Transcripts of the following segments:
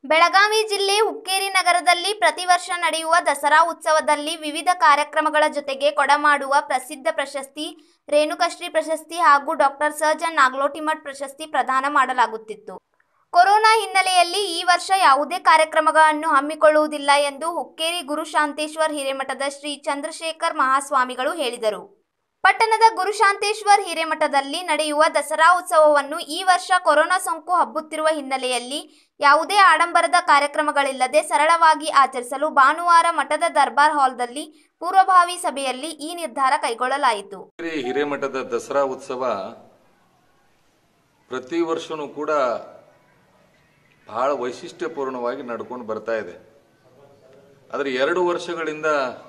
ಬೆಳಗಾವಿ ಜಿಲ್ಲೆ ಹುಕ್ಕೇರಿ ನಗರದಲ್ಲಿ ಪ್ರತಿ ವರ್ಷ ನಡೆಯುವ ದಸರಾ ಉತ್ಸವದಲ್ಲಿ ವಿವಿಧ ಕಾರ್ಯಕ್ರಮಗಳ ಜೊತೆಗೆ ಕೊಡಮಾಡುವ ಪ್ರಸಿದ್ಧ ಪ್ರಶಸ್ತಿ ರೇಣುಕಶ್ರೀ ಪ್ರಶಸ್ತಿ ಹಾಗೂ ಡಾಕ್ಟರ್ ಸರ್ಜನ್ ನಾಗ್ಲೋಟಿಮಠ್ ಪ್ರಶಸ್ತಿ ಪ್ರದಾನ ಮಾಡಲಾಗುತ್ತಿತ್ತು ಕೊರೋನಾ ಹಿನ್ನೆಲೆಯಲ್ಲಿ ಈ ವರ್ಷ ಯಾವುದೇ ಕಾರ್ಯಕ್ರಮಗಳನ್ನು ಹಮ್ಮಿಕೊಳ್ಳುವುದಿಲ್ಲ ಎಂದು ಹುಕ್ಕೇರಿ ಗುರುಶಾಂತೇಶ್ವರ್ ಹಿರೇಮಠದ ಶ್ರೀ ಚಂದ್ರಶೇಖರ್ ಮಹಾಸ್ವಾಮಿಗಳು ಹೇಳಿದರು ಪಟ್ಟಣದ ಗುರುಶಾಂತೇಶ್ವರ್ ಹಿರೇಮಠದಲ್ಲಿ ನಡೆಯುವ ದಸರಾ ಉತ್ಸವವನ್ನು ಈ ವರ್ಷ ಕೊರೋನಾ ಸೋಂಕು ಹಬ್ಬುತ್ತಿರುವ ಹಿನ್ನೆಲೆಯಲ್ಲಿ ಯಾವುದೇ ಆಡಂಬರದ ಕಾರ್ಯಕ್ರಮಗಳಿಲ್ಲದೆ ಸರಳವಾಗಿ ಆಚರಿಸಲು ಭಾನುವಾರ ಮಠದ ದರ್ಬಾರ್ ಹಾಲ್ನಲ್ಲಿ ಪೂರ್ವಭಾವಿ ಸಭೆಯಲ್ಲಿ ಈ ನಿರ್ಧಾರ ಕೈಗೊಳ್ಳಲಾಯಿತು ಹುಕ್ಕೇರಿ ಹಿರೇಮಠದ ದಸರಾ ಉತ್ಸವ ಪ್ರತಿ ವರ್ಷನೂ ಕೂಡ ಬಹಳ ವೈಶಿಷ್ಟ್ಯಪೂರ್ಣವಾಗಿ ನಡ್ಕೊಂಡು ಬರ್ತಾ ಇದೆ ಆದರೆ ಎರಡು ವರ್ಷಗಳಿಂದ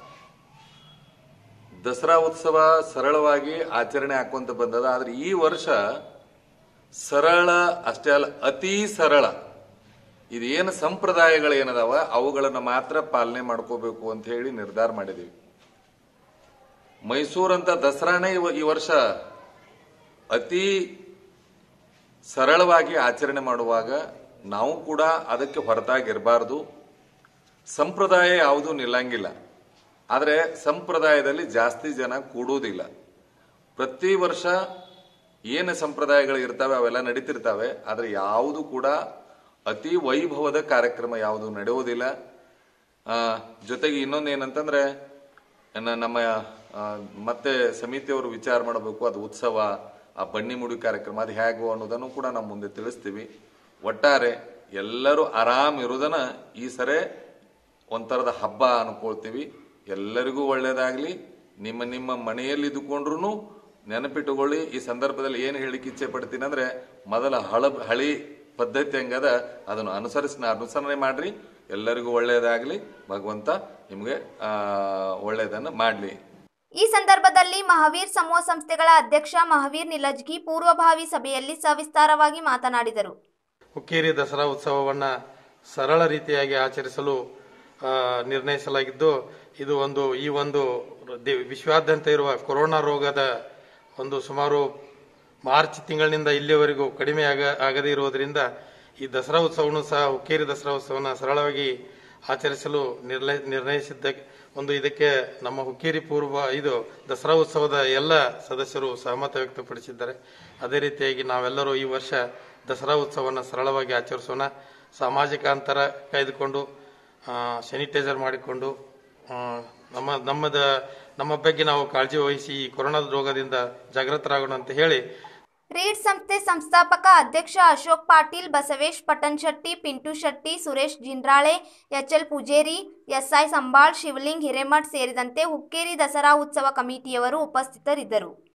ದಸರಾ ಉತ್ಸವ ಸರಳವಾಗಿ ಆಚರಣೆ ಹಾಕೊಂತ ಬಂದದ ಆದ್ರೆ ಈ ವರ್ಷ ಸರಳ ಅಷ್ಟೇ ಅಲ್ಲ ಅತಿ ಸರಳ ಇದೇನು ಸಂಪ್ರದಾಯಗಳು ಏನದಾವ ಅವುಗಳನ್ನು ಮಾತ್ರ ಪಾಲನೆ ಮಾಡ್ಕೋಬೇಕು ಅಂತ ಹೇಳಿ ನಿರ್ಧಾರ ಮಾಡಿದೀವಿ ಮೈಸೂರಂತ ದಸರಾನೇ ಇವ- ಈ ವರ್ಷ ಅತಿ ಸರಳವಾಗಿ ಆಚರಣೆ ಮಾಡುವಾಗ ನಾವು ಕೂಡ ಅದಕ್ಕೆ ಹೊರತಾಗಿರಬಾರದು ಸಂಪ್ರದಾಯ ಯಾವುದೂ ನಿಲ್ಲಂಗಿಲ್ಲ ಆದರೆ ಸಂಪ್ರದಾಯದಲ್ಲಿ ಜಾಸ್ತಿ ಜನ ಕೂಡುವುದಿಲ್ಲ ಪ್ರತಿ ವರ್ಷ ಏನು ಸಂಪ್ರದಾಯಗಳು ಇರ್ತವೆ ಅವೆಲ್ಲ ನಡೀತಿರ್ತವೆ ಆದರೆ ಯಾವುದು ಕೂಡ ಅತಿ ವೈಭವದ ಕಾರ್ಯಕ್ರಮ ಯಾವುದು ನಡೆಯುವುದಿಲ್ಲ ಆ, ಜೊತೆಗೆ ಇನ್ನೊಂದು ಏನಂತಂದ್ರೆ ನ- ನಮ್ಮ ಆ, ಮತ್ತೆ ಸಮಿತಿಯವರು ವಿಚಾರ ಮಾಡಬೇಕು ಅದು ಉತ್ಸವ ಆ ಬನ್ನಿ ಮುಡಿ ಕಾರ್ಯಕ್ರಮ ಅದು ಹೇಗೋ ಅನ್ನೋದನ್ನು ಕೂಡ ನಾವು ಮುಂದೆ ತಿಳಿಸ್ತೀವಿ ಒಟ್ಟಾರೆ ಎಲ್ಲರೂ ಆರಾಮ್ ಇರೋದನ್ನ ಈ ಸರಿ ಒಂಥರದ ಹಬ್ಬ ಅನ್ಕೊಳ್ತೀವಿ ಎಲ್ಲರಿಗೂ ಒಳ್ಳೇದಾಗ್ಲಿ ನಿಮ್ಮ ನಿಮ್ಮ ಮನೆಯಲ್ಲಿ ಇದ್ದುಕೊಂಡ್ರು ನೆನಪಿಟ್ಟುಕೊಳ್ಳಿ ಈ ಸಂದರ್ಭದಲ್ಲಿ ಏನು ಹೇಳಿಕ್ಕೆ ಇಚ್ಛೆ ಪಡ್ತೀನಿ ಅಂದ್ರೆ ಮೊದಲ ಹಳ ಹಳಿ ಪದ್ಧತಿ ಹೆಂಗದ ಅದನ್ನು ಅನುಸರಿಸಿ ಅನುಸರಣೆ ಮಾಡ್ರಿ ಎಲ್ಲರಿಗೂ ಒಳ್ಳೇದಾಗ್ಲಿ ಭಗವಂತ ನಿಮ್ಗೆ ಆ ಒಳ್ಳೇದನ್ನ ಮಾಡ್ಲಿ ಈ ಸಂದರ್ಭದಲ್ಲಿ ಮಹಾವೀರ್ ಸಮೂಹ ಸಂಸ್ಥೆಗಳ ಅಧ್ಯಕ್ಷ ಮಹಾವೀರ್ ನಿಲಜ್ಗಿ ಪೂರ್ವಭಾವಿ ಸಭೆಯಲ್ಲಿ ಸವಿಸ್ತಾರವಾಗಿ ಮಾತನಾಡಿದರು ಹುಕ್ಕೇರಿ ದಸರಾ ಉತ್ಸವವನ್ನು ಸರಳ ರೀತಿಯಾಗಿ ಆಚರಿಸಲು ಆ, ನಿರ್ಣಯಿಸಲಾಗಿದ್ದು ಇದು ಒಂದು ಈ ಒಂದು ದೇ- ವಿಶ್ವಾದ್ಯಂತ ಇರುವ ಕೊರೋನಾ ರೋಗದ ಒಂದು ಸುಮಾರು ಮಾರ್ಚ್ ತಿಂಗಳಿನಿಂದ ಇಲ್ಲಿಯವರೆಗೂ ಕಡಿಮೆ ಆಗ ಆಗದೇ ಇರುವುದರಿಂದ ಈ ದಸರಾ ಉತ್ಸವವನ್ನು ಸಹ ಹುಕ್ಕೇರಿ ದಸರಾ ಉತ್ಸವವನ್ನು ಸರಳವಾಗಿ ಆಚರಿಸಲು ನಿರ್ಣಯ ನಿರ್ಣಯಿಸಿದ್ದ ಒಂದು ಇದಕ್ಕೆ ನಮ್ಮ ಹುಕ್ಕೇರಿ ಪೂರ್ವ ಇದು ದಸರಾ ಉತ್ಸವದ ಎಲ್ಲ ಸದಸ್ಯರು ಸಹಮತ ವ್ಯಕ್ತಪಡಿಸಿದ್ದಾರೆ ಅದೇ ರೀತಿಯಾಗಿ ನಾವೆಲ್ಲರೂ ಈ ವರ್ಷ ದಸರಾ ಉತ್ಸವವನ್ನು ಸರಳವಾಗಿ ಆಚರಿಸೋಣ ಸಾಮಾಜಿಕ ಅಂತರ ಕಾಯ್ದುಕೊಂಡು ಸ್ಯಾನಿಟೈಸರ್ ಮಾಡಿಕೊಂಡು ಆ, ನಮ್ಮ ನಮ್ಮದ ನಮ್ಮ ಬಗ್ಗೆ ನಾವು ಕಾಳಜಿ ವಹಿಸಿ ಈ ಕೊರೋನಾ ರೋಗದಿಂದ ಜಾಗೃತರಾಗೋಣ ಅಂತ ಹೇಳಿ ರೀಡ್ ಸಂಸ್ಥೆ ಸಂಸ್ಥಾಪಕ ಅಧ್ಯಕ್ಷ ಅಶೋಕ್ ಪಾಟೀಲ್ ಬಸವೇಶ್ ಪಟನ್ ಶೆಟ್ಟಿ ಪಿಂಟು ಶೆಟ್ಟಿ ಸುರೇಶ್ ಜಿಂಡ್ರಾಳೆ ಎಚ್ಎಲ್ ಪೂಜೇರಿ ಎಸ್ಐ ಸಂಬಾಳ್ ಶಿವಲಿಂಗ್ ಹಿರೇಮಠ್ ಸೇರಿದಂತೆ ಹುಕ್ಕೇರಿ ದಸರಾ ಉತ್ಸವ ಕಮಿಟಿಯವರು ಉಪಸ್ಥಿತರಿದ್ದರು